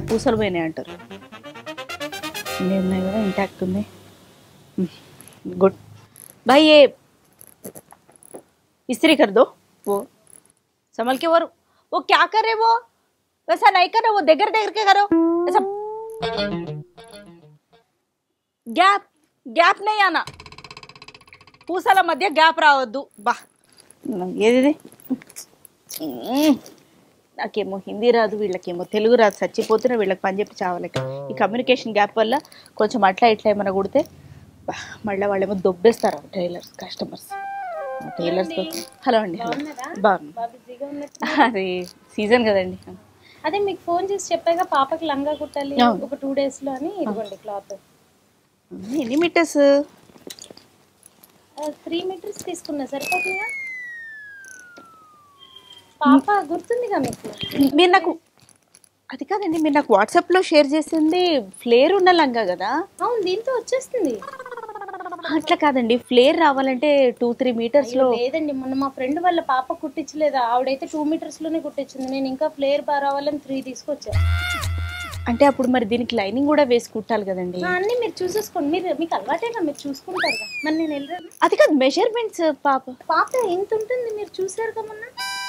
పూసలు పోయినాయి అంటారు ఇన్ని ఉన్నాయి కదా ఇంటాక్ట్ ఉంది గుడ్ भाई ये इस्त्री कर दो वो संभल के वो वो क्या कर रहे वो वैसा नहीं कर रहे वो देगर देगर के करो ऐसा గ్యాప్ గ్యాప్ नहीं आना పూసల మధ్య గ్యాప్ రావద్దు బా ఏది నాకేమో హిందీ రాదు వీళ్ళకేమో తెలుగు రాదు చచ్చిపోతున్నా వీళ్ళకి పని చెప్పి చావలేక ఈ కమ్యూనికేషన్ గ్యాప్ వల్ల కొంచెం అట్లా ఇట్లా ఏమైనా కొడితే బా, మళ్ళీ వాళ్ళేమో దొబ్బేస్తారు టైలర్స్ కస్టమర్స్ టైలర్స్ హలో అండి హలో బాగుంది బాగా బిజీగా ఉన్నట్టు అది సీజన్ కదండి అదే మీకు ఫోన్ చేసి చెప్పాగా పాపకి లంగా కుట్టాలి అవును. ఒక టూ డేస్ లో అని ఇదిగోండి క్లాత్ ఎన్ని మీటర్స్ త్రీ మీటర్స్ తీసుకున్నా సరిపోతుందా పాప గుర్తుందిగా మీకు మీరు నాకు అది కాదండి మీరు నాకు వాట్సాప్లో షేర్ చేసింది ఫ్లేర్ ఉన్న లంగా కదా అవును దీంతో వచ్చేస్తుంది అట్లా కాదండి ఫ్లేర్ రావాలంటే టూ త్రీ మీటర్స్లో అయ్యో, లేదండి మొన్న మా ఫ్రెండ్ వాళ్ళ పాప కుట్టించలేదు ఆవిడైతే టూ మీటర్స్ లోనే కుట్టించింది నేను ఇంకా ఫ్లేర్ బాగా రావాలని త్రీ తీసుకొచ్చా అంటే అప్పుడు మరి దీనికి లైనింగ్ కూడా వేసి కుట్టాలి కదండి ఆ, అన్ని మీరు చూసేసుకోండి మీరు మీకు అలవాటేగా మీరు చూసుకుంటారుగా మరి నేను వెళ్ళాను అది కాదు మెజర్మెంట్స్ పాప పాప ఎంత ఉంటుంది మీరు చూసారుగా మొన్న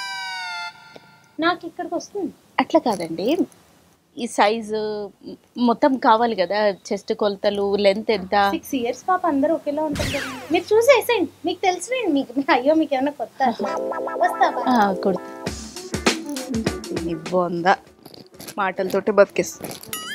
నాకు ఇక్కడికి వస్తుంది అట్లా కాదండి ఈ సైజు మొత్తం కావాలి కదా చెస్ట్ కొలతలు లెంత్ ఎంత సిక్స్ ఇయర్స్ పాప అందరూ ఒకేలా ఉంటారు కదండి మీరు చూసేసేయండి మీకు తెలిసినండి మీకు మీకు అయ్యో మీకు ఏమైనా కొత్త వస్తా బా. ఆ, కొడుతా నీ బొంద మాటలతోటి బతికేస్తా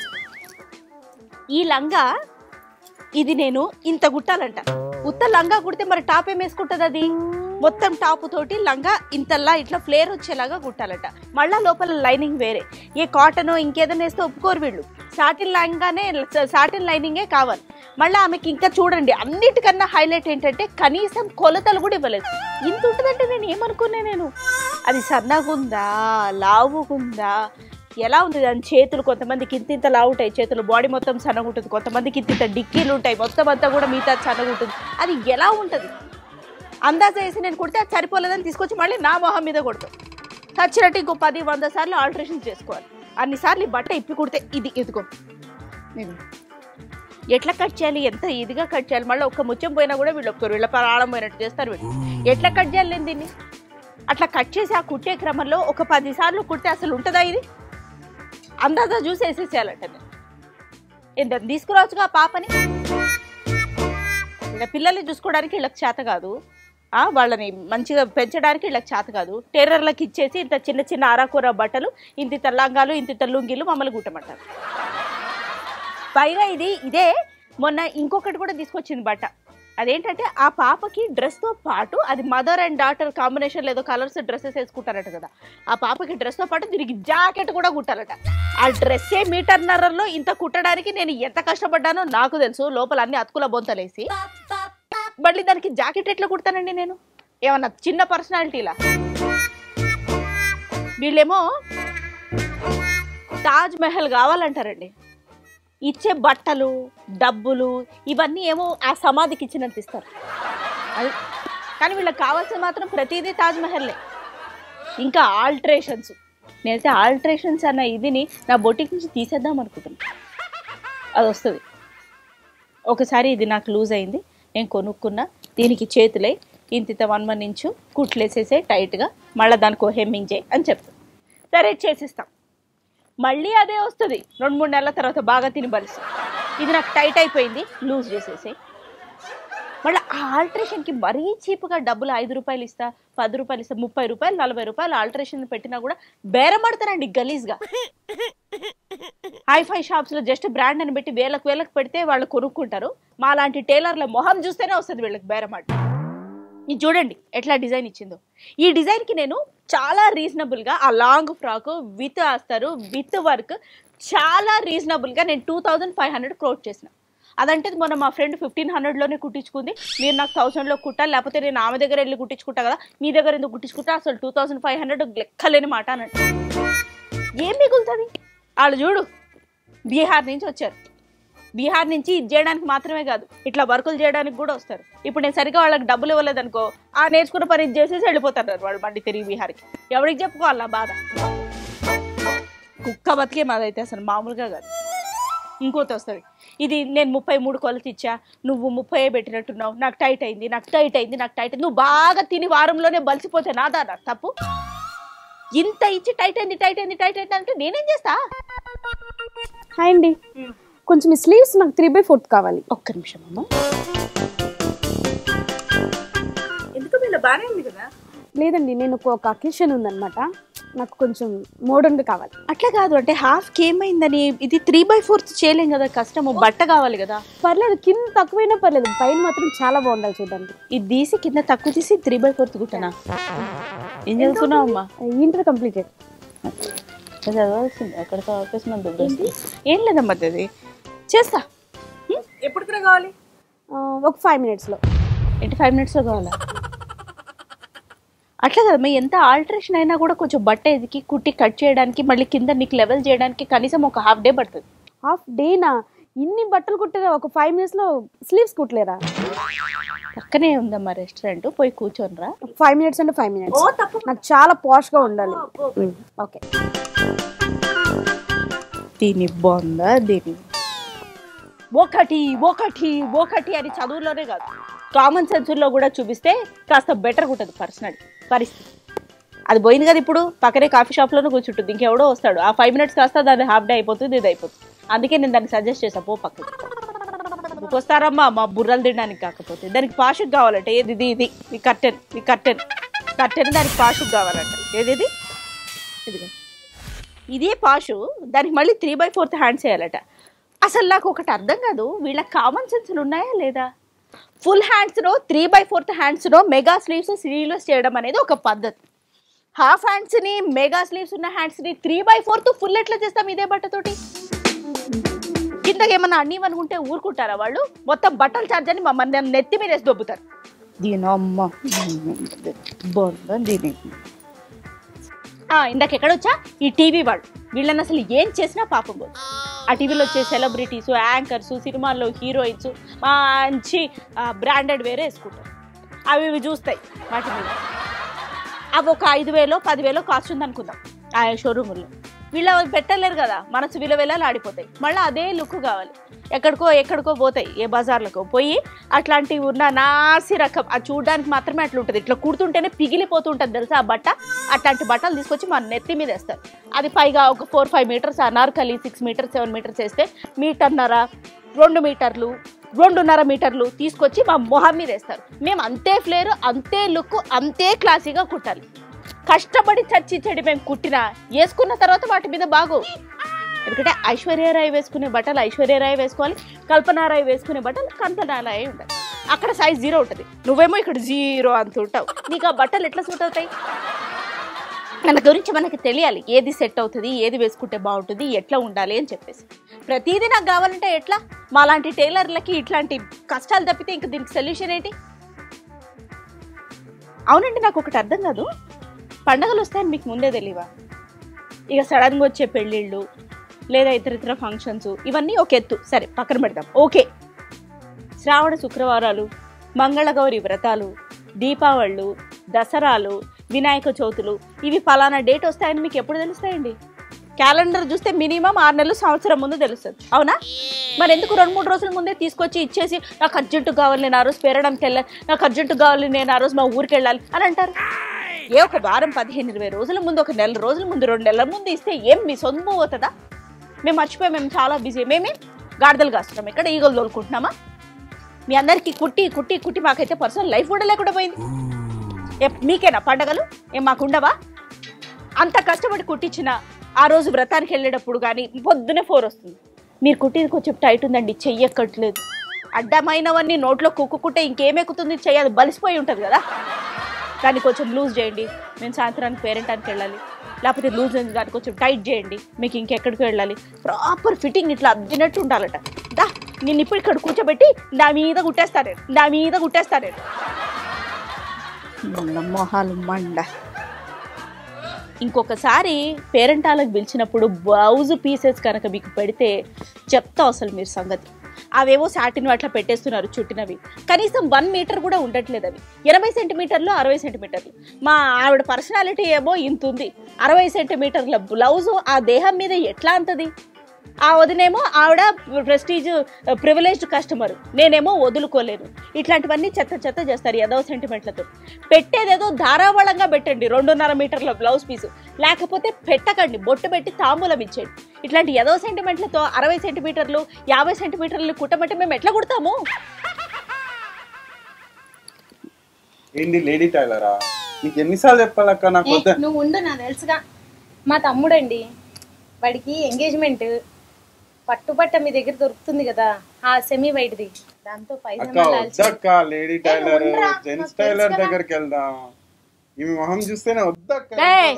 ఈ లంగా ఇది నేను ఇంత కుట్టాలంట ఉత్త లంగా కుడితే మరి టాప్ ఏం వేసుకుంటుంది అది మొత్తం టాప్ తోటి లంగా ఇంతల్లా ఇట్లా ఫ్లేర్ వచ్చేలాగా కుట్టాలంట మళ్ళా లోపల లైనింగ్ వేరే ఏ కాటన్ ఇంకేదైనా వేస్తే ఒప్పుకోరు వీళ్ళు సాటిన్ లంగానే సాటిన్ లైనింగే కావాలి మళ్ళీ ఆమెకి ఇంకా చూడండి అన్నిటికన్నా హైలైట్ ఏంటంటే కనీసం కొలతలు కూడా ఇవ్వలేదు ఇంత ఉంటుందంటే నేను ఏమనుకున్నా నేను అది సన్నగుందా లావుగుందా ఎలా ఉంది దాని చేతులు కొంతమందికి ఇంత ఇంత లావు ఉంటాయి చేతులు బాడీ మొత్తం సన్నగా ఉంటుంది కొంతమందికి ఇంత ఇంత డిక్కీలు ఉంటాయి మొత్తం అంతా కూడా మిగతా సన్నగా ఉంటుంది అది ఎలా ఉంటుంది అందాజ వేసి నేను కుడితే అది సరిపోలేదని తీసుకొచ్చి మళ్ళీ నా మొహం మీద కొడతాను చచ్చినట్టు ఇంకో పది వంద సార్లు ఆల్టరేషన్ చేసుకోవాలి అన్నిసార్లు ఈ బట్ట ఇప్పి కుడితే ఇది ఇదిగో ఇది. ఎట్లా కట్ చేయాలి ఎంత ఇదిగా కట్ చేయాలి మళ్ళీ ఒక్క ముత్యం పోయినా కూడా వీళ్ళు ఒప్పుకోరు వీళ్ళ ప్రాణం పోయినట్టు చేస్తారు వీళ్ళు ఎట్లా కట్ చేయాలి నేను దీన్ని అట్లా కట్ చేసి ఆ కుట్టే క్రమంలో ఒక పది సార్లు కుడితే అసలు ఉంటుందా ఇది అందాజా చూసి వేసేసేయాలంట నేను. ఎంత తీసుకురావచ్చుగా ఆ పాపని ఇలా పిల్లల్ని చూసుకోవడానికి వీళ్ళకి చేత కాదు ఆ, వాళ్ళని మంచిగా పెంచడానికి వీళ్ళకి చేత కాదు టెర్రర్లకు ఇచ్చేసి ఇంత చిన్న చిన్న అరాకూర బట్టలు ఇంత ఇంత లంగాలు ఇంత ఇంత లుంగీలు మమ్మల్ని గుట్టమంటారు పైగా ఇది ఇదే మొన్న ఇంకొకటి కూడా తీసుకొచ్చింది బట్ట అదేంటంటే ఆ పాపకి డ్రెస్తో పాటు అది మదర్ అండ్ డాటర్ కాంబినేషన్ ఏదో కలర్స్ డ్రెస్సెస్ వేసుకుంటారట కదా ఆ పాపకి డ్రెస్తో పాటు దీనికి జాకెట్ కూడా కుట్టాలట ఆ డ్రెస్సే మీటర్నరలో ఇంత కుట్టడానికి నేను ఎంత కష్టపడ్డానో నాకు తెలుసు లోపల అన్ని అతుకుల బొంతలేసి మళ్ళీ దానికి జాకెట్ ఎట్లా కుడతానండి నేను ఏమన్నా చిన్న పర్సనాలిటీలా వీళ్ళేమో తాజ్ మహల్ కావాలంటారండి ఇచ్చే బట్టలు డబ్బులు ఇవన్నీ ఏమో ఆ సమాధికి ఇచ్చినంత ఇస్తారు అది కానీ వీళ్ళకి కావాల్సిన మాత్రం ప్రతిదీ తాజ్ మహల్లే ఇంకా ఆల్ట్రేషన్స్ నేనైతే ఆల్ట్రేషన్స్ అన్న ఇదిని నా బొటిక్ నుంచి తీసేద్దాం అనుకుంటున్నాను అది వస్తుంది ఒకసారి ఇది నాకు లూజ్ అయింది నేను కొనుక్కున్నా దీనికి చేతులే ఇంత ఇంత వన్ వన్ ఇంచు కుట్లేసేసే టైట్గా మళ్ళీ దానికి హెమ్మింగ్ చేయి అని చెప్తాను సరే చేసిస్తాం మళ్ళీ అదే వస్తుంది రెండు మూడు నెలల తర్వాత బాగా తిని బలిసి ఇది నాకు టైట్ అయిపోయింది లూజ్ చేసేసి మళ్ళీ ఆ ఆల్ట్రేషన్కి మరీ చీప్గా డబ్బులు ఐదు రూపాయలు ఇస్తా పది రూపాయలు ఇస్తా ముప్పై రూపాయలు నలభై రూపాయలు ఆల్ట్రేషన్ పెట్టినా కూడా బేరమాడతారండి గలీజ్గా హైఫై షాప్స్లో జస్ట్ బ్రాండ్ అని పెట్టి వేలకు వేలకు పెడితే వాళ్ళు కొనుక్కుంటారు మా లాంటి టైలర్ల మొహం చూస్తేనే వస్తుంది వీళ్ళకి బేరమాట ఇది చూడండి ఎట్లా డిజైన్ ఇచ్చిందో ఈ డిజైన్కి నేను చాలా రీజనబుల్గా ఆ లాంగ్ ఫ్రాక్ విత్ ఆస్తారు విత్ వర్క్ చాలా రీజనబుల్గా నేను టూ థౌజండ్ ఫైవ్ హండ్రెడ్ క్రోట్ చేసిన అదంటే మొన్న మా ఫ్రెండ్ ఫిఫ్టీన్ హండ్రెడ్లోనే కుట్టించుకుంది మీరు నాకు థౌసండ్లో కుట్టాలి లేకపోతే నేను ఆమె దగ్గర వెళ్ళి కుట్టించుకుంటా కదా మీ దగ్గర ఎందుకు కుట్టించుకుంటా అసలు టూ థౌసండ్ ఫైవ్ హండ్రెడ్ లెక్కలేని మాట అన్నట్టు ఏం మిగులుతుంది వాళ్ళు చూడు బీహార్ నుంచి వచ్చారు బీహార్ నుంచి ఇది చేయడానికి మాత్రమే కాదు ఇట్లా వర్కులు చేయడానికి కూడా వస్తారు ఇప్పుడు నేను సరిగ్గా వాళ్ళకి డబ్బులు ఇవ్వలేదు అనుకో ఆ నేర్చుకున్న పని ఇది చేసేసి వెళ్ళిపోతారు వాళ్ళు బండి తిరిగి బీహార్కి ఎవరికి చెప్పుకోవాలా బాధ కుక్క బతికే మాదైతే అసలు మామూలుగా కాదు ఇంకోటి వస్తుంది ఇది నేను ముప్పై మూడు కొలత ఇచ్చా నువ్వు ముప్పై పెట్టినట్టున్నావు నాకు టైట్ అయింది నాకు టైట్ అయింది నాకు టైట్ అయింది నువ్వు బాగా తిని వారంలోనే బలిసిపోతే నాదా నాకు తప్పు ఇంత ఇచ్చి టైట్ అయింది టైట్ అయింది టైట్ అయింది అంటే నేనేం చేస్తా హాయ్ అండి కొంచెం ఈ స్లీవ్స్ నాకు త్రీ బై ఫోర్త్ కావాలి ఒక్క నిమిషం అమ్మ ఎందుకు వీళ్ళ బాగానే ఉంది కదా లేదండి నేను ఒక- ఒక అకేషన్ ఉందన్నమాట నాకు కొంచెం మోడర్న్ కావాలి అట్లా కాదు అంటే హాఫ్కి ఏమైందని ఇది త్రీ బై ఫోర్త్ చేయలేం కదా కష్టము బట్ట కావాలి కదా పర్లేదు కింద తక్కువైనా పర్లేదు పైన మాత్రం చాలా బాగుండాలి చూడండి ఇది తీసి కింద తక్కువ తీసి త్రీ బై ఫోర్త్ కుట్టనా ఏం చదువుతున్నావు అమ్మా ఇంటర్ కంప్లీటెడ్ చదవాల్సింది ఎక్కడ ఆఫీస్ మన ఏం లేదమ్మా అది చేస్తా ఎప్పుడు కావాలి ఒక ఫైవ్ మినిట్స్లో ఏంటి ఫైవ్ మినిట్స్లో కావాలా అట్లా కదమ్మా ఎంత ఆల్టరేషన్ అయినా కూడా కొంచెం బట్ట ఎదికి కుట్టి కట్ చేయడానికి మళ్ళీ కింద నీకు లెవెల్ చేయడానికి కనీసం ఒక హాఫ్ డే పడుతుంది హాఫ్ డేనా ఇన్ని బట్టలు కుట్టారా ఒక ఫైవ్ మినిట్స్లో స్లీవ్స్ కుట్టలేరా పక్కనే ఉందమ్మా రెస్టారెంట్ పోయి కూర్చోనరా ఫైవ్ మినిట్స్ అంటే ఫైవ్ మినిట్స్ నాకు చాలా పాష్గా ఉండాలి ఓకే దీని బాగుందా దీని ఒకటి ఒకటి ఒకటి అని చదువులోనే కాదు కామన్ సెన్స్లో కూడా చూపిస్తే కాస్త బెటర్గా ఉంటుంది పర్సనల్ పరిస్థితి అది పోయింది కదా ఇప్పుడు పక్కనే కాఫీ షాప్లోనే కూర్చుంటుంది ఇంకెవడో వస్తాడు ఆ ఫైవ్ మినిట్స్ కాస్త దాని హాఫ్ డే అయిపోతుంది ఇది అయిపోతుంది అందుకే నేను దానికి సజెస్ట్ చేసా పో పక్కకి వస్తారమ్మా మా బుర్రలు తినడానికి కాకపోతే దానికి పాషుకు కావాలంటే ఏది ఇది ఇది ఈ కర్టెన్ ఈ కర్టెన్ కర్టెన్ దానికి పాషుకు కావాలంట ఏది ఇది ఇదిగో ఇదే పాషు దానికి మళ్ళీ త్రీ బై ఫోర్త్ హ్యాండ్స్ చేయాలట అసలు నాకు ఒకటి అర్థం కాదు వీళ్ళ కామన్ సెన్స్లు ఉన్నాయా లేదా ఫుల్ హ్యాండ్స్లో త్రీ బై ఫోర్త్ హ్యాండ్స్లో మెగా స్లీవ్స్ స్లీవ్లెస్ చేయడం అనేది ఒక పద్ధతి హాఫ్ హ్యాండ్స్ని మెగా స్లీవ్స్ ఉన్న హ్యాండ్స్ని త్రీ బై ఫోర్త్ ఫుల్ ఎట్లా చేస్తాం ఇదే బట్టతోటి కిందకి ఏమన్నా అన్నీ అనుకుంటే ఊరుకుంటారా వాళ్ళు మొత్తం బట్టల ఛార్జ్ అని మమ్మల్ని నెత్తి మీద వేసి దొబ్బుతారు దీని అమ్మ బాగుందా దీని ఆ, ఇందాక ఎక్కడొచ్చా ఈ టీవీ వాళ్ళు వీళ్ళని అసలు ఏం చేసినా పాపం పోదు ఆ టీవీలో వచ్చే సెలబ్రిటీస్ యాంకర్స్ సినిమాల్లో హీరోయిన్స్ మంచి బ్రాండెడ్ వేరే వేసుకుంటారు అవి ఇవి చూస్తాయి వాటి మీద అవి ఒక ఐదు వేలో పదివేలో కాస్ట్ ఉంది అనుకుందాం ఆ షోరూముల్లో వీళ్ళు అవి పెట్టలేరు కదా మనసు విలువెలాలు ఆడిపోతాయి మళ్ళీ అదే లుక్ కావాలి ఎక్కడికో ఎక్కడికో పోతాయి ఏ బజార్లకు పోయి అట్లాంటివి ఉన్న నాసి రకం అది చూడడానికి మాత్రమే అట్లా ఉంటుంది ఇట్లా కుడుతుంటేనే పిగిలిపోతుంటుంది తెలుసా ఆ బట్ట అట్లాంటి బట్టలు తీసుకొచ్చి మన నెత్తి మీద వేస్తారు అది పైగా ఒక four five metres anarkali six metres seven metres వేస్తే మీటర్న్నర రెండు మీటర్లు రెండున్నర మీటర్లు తీసుకొచ్చి మా మొహం మీద వేస్తారు మేము అంతే ఫ్లేర్ అంతే లుక్ అంతే క్లాసీగా కుట్టాలి కష్టపడి చచ్చి చెడి మేము కుట్టినా వేసుకున్న తర్వాత వాటి మీద బాగు ఎందుకంటే ఐశ్వర్యరాయ్ వేసుకునే బట్టలు ఐశ్వర్యరాయ్ వేసుకోవాలి కల్పనారాయ్ వేసుకునే బట్టలు కల్పనారాయ్ ఉండాలి అక్కడ సైజ్ జీరో ఉంటుంది నువ్వేమో ఇక్కడ జీరో అంత ఉంటావు నీకు ఆ బట్టలు ఎట్లా సూట్ అవుతాయి మన గురించి మనకి తెలియాలి ఏది సెట్ అవుతుంది ఏది వేసుకుంటే బాగుంటుంది ఎట్లా ఉండాలి అని చెప్పేసి ప్రతిదీ నాకు కావాలంటే ఎట్లా మాలాంటి టైలర్లకి ఇట్లాంటి కష్టాలు తప్పితే ఇంక దీనికి సొల్యూషన్ ఏంటి అవునండి నాకు ఒకటి అర్థం కాదు పండగలు వస్తాయని మీకు ముందే తెలియవా ఇక సడన్గా వచ్చే పెళ్ళిళ్ళు లేదా ఇతర ఇతర ఫంక్షన్స్ ఇవన్నీ ఒక ఎత్తు సరే పక్కన పెడదాం ఓకే శ్రావణ శుక్రవారాలు మంగళగౌరి వ్రతాలు దీపావళులు దసరాలు వినాయక చవితులు ఇవి ఫలానా డేట్ వస్తాయని మీకు ఎప్పుడు తెలుస్తాయండి క్యాలెండర్ చూస్తే మినిమం ఆరు నెలలు సంవత్సరం ముందు తెలుస్తుంది అవునా మరి ఎందుకు రెండు మూడు రోజుల ముందే తీసుకొచ్చి ఇచ్చేసి నాకు అర్జెంటు కావాలి నేను ఆ రోజు పేరడానికి వెళ్ళాలి నాకు అర్జెంటు కావాలి నేను ఆ రోజు మా ఊరికి వెళ్ళాలి అని అంటారు ఏ ఒక వారం పదిహేను ఇరవై రోజుల ముందు ఒక నెల రోజుల ముందు రెండు నెలల ముందు ఇస్తే ఏం మీ సొంతం అవుతుందా మేము మర్చిపోయి మేము చాలా బిజీ మేమే గాడిదలు కాస్తున్నాం ఇక్కడ ఈగలు తోలుకుంటున్నామా మీ అందరికీ కుట్టి కుట్టి కుట్టి మాకైతే పర్సనల్ లైఫ్ కూడా లేకుండా పోయింది ఏ- మీకేనా పండగలు ఏం మాకుండవా అంత కష్టపడి కుట్టించిన ఆ రోజు వ్రతానికి వెళ్ళేటప్పుడు కానీ పొద్దునే ఫోర్ వస్తుంది మీరు కుట్టింది కొంచెం టైట్ ఉందండి చెయ్యి ఎక్కట్లేదు అడ్డమైనవన్నీ నోట్లో కుక్కుకుంటే ఇంకేమెక్కుతుంది చెయ్యి అది బలిసిపోయి ఉంటుంది కదా దాన్ని కొంచెం లూజ్ చేయండి మేము సాయంత్రానికి పేరెంటానికి వెళ్ళాలి లేకపోతే లూజ్ అయింది దాన్ని కొంచెం టైట్ చేయండి మీకు ఇంకెక్కడికి వెళ్ళాలి ప్రాపర్ ఫిట్టింగ్ ఇట్లా అద్దినట్టు ఉండాలట దా నేను ఇప్పుడు ఇక్కడ కూర్చోబెట్టి నా మీద కుట్టేస్తాను నేను నా మీద కుట్టేస్తాను నేను మొహాలు మండ ఇంకొకసారి పేరెంటాలకు పిలిచినప్పుడు బ్లౌజ్ పీసెస్ కనుక మీకు పెడితే చెప్తా అసలు మీరు సంగతి అవేవో సాటిన్ వాటిలో పెట్టేస్తున్నారు చుట్టినవి కనీసం వన్ మీటర్ కూడా ఉండట్లేదు అవి ఎనభై సెంటీమీటర్లు అరవై సెంటీమీటర్లు మా ఆవిడ పర్సనాలిటీ ఏమో ఇంత ఉంది అరవై సెంటీమీటర్ల బ్లౌజ్ ఆ దేహం మీద ఎట్లా అంతది ఆ వదినేమో ఆవిడ ప్రెస్టీజ్ ప్రివిలేజ్డ్ కస్టమర్ నేనేమో వదులుకోలేను ఇట్లాంటివన్నీ చెత్త చెత్త చేస్తారు ఏదో సెంటిమెంట్లతో పెట్టేదేదో ధారాళంగా పెట్టండి రెండున్నర మీటర్ల బ్లౌజ్ పీసు లేకపోతే పెట్టకండి బొట్టు పెట్టి తాంబూలం ఇచ్చేయండి ఇట్లాంటి ఏదో సెంటిమెంట్లతో అరవై సెంటీమీటర్లు యాభై సెంటీమీటర్లు కుట్టమంటే మేము ఎట్లా కుడతాము ఏంటి లేడీ టైలరా నీకు ఎన్నిసార్లు చెప్పాలక్క నాకు ఏ, వద్ద నువ్వు ఉండు నాకు తెలుసుగా మా తమ్ముడండి వాడికి ఎంగేజ్మెంట్ పట్టుబట్ట మీ దగ్గర దొరుకుతుంది కదా ఆ సెమీ వైట్ది దాంతో అక్క పైజామా లాల్చి వద్దక్క లేడీ టైలర్ ఉండరా? జెంట్స్ నాకు టైలర్ తెలుసు కదా. దగ్గరికి వెళ్దాం ఈమె మొహం చూస్తేనే వద్దక్క ఏయ్!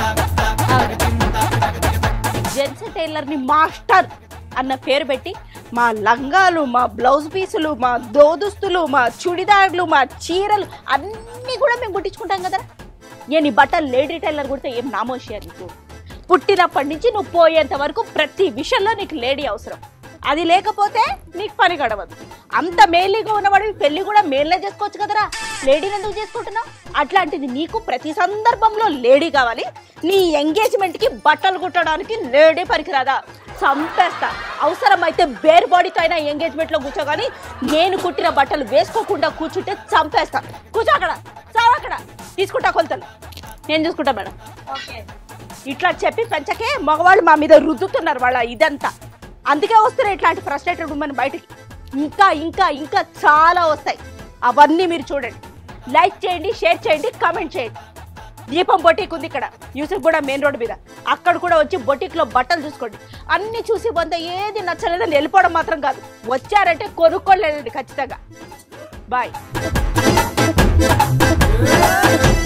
జెంట్స్ టైలర్ని మాస్టర్ అన్న పేరు పెట్టి మా లంగాలు మా బ్లౌజ్ పీసులు మా దోదుస్తులు మా చుడిదార్లు మా చీరలు అన్నీ కూడా మేము కుట్టించుకుంటాం కదా ఏ నీ బట్టలు లేడీ టైలర్ కుడితే ఏం నామోషియా నీకు పుట్టినప్పటి నుంచి నువ్వు పోయేంత వరకు ప్రతి విషయంలో నీకు లేడీ అవసరం అది లేకపోతే నీకు పని గడవదు అంత మేలీగా ఉన్నవాడివి పెళ్లి కూడా మేల్లే చేసుకోవచ్చు కదరా లేడీని ఎందుకు చేసుకుంటున్నావు అట్లాంటిది నీకు ప్రతి సందర్భంలో లేడీ కావాలి నీ ఎంగేజ్మెంట్ కి బట్టలు కుట్టడానికి లేడీ పనికిరాదా చంపేస్తా అవసరమైతే బేర్ బాడీతో అయినా ఎంగేజ్మెంట్ లో కూర్చోగాని నేను కుట్టిన బట్టలు వేసుకోకుండా కూర్చుంటే చంపేస్తా కూర్చో అక్కడ చావు అక్కడ తీసుకుంటా కొలతలు నేను చూసుకుంటా మేడం ఓకే ఇట్లా చెప్పి పెంచకే మగవాళ్ళు మా మీద రుద్దుతున్నారు వాళ్ళ ఇదంతా అందుకే వస్తున్నాయి ఇట్లాంటి ఫ్రస్ట్రేటెడ్ ఉమెన్ బయటికి ఇంకా ఇంకా ఇంకా చాలా వస్తాయి అవన్నీ మీరు చూడండి లైక్ చేయండి షేర్ చేయండి కామెంట్ చేయండి దీపం బొటీక్ ఉంది ఇక్కడ యూసుఫ్ కూడా మెయిన్ రోడ్ మీద అక్కడ కూడా వచ్చి బొటీక్లో బట్టలు చూసుకోండి అన్ని చూసి వంద ఏది నచ్చలేదని వెళ్ళిపోవడం మాత్రం కాదు వచ్చారంటే కొనుక్కోలేదండి ఖచ్చితంగా బాయ్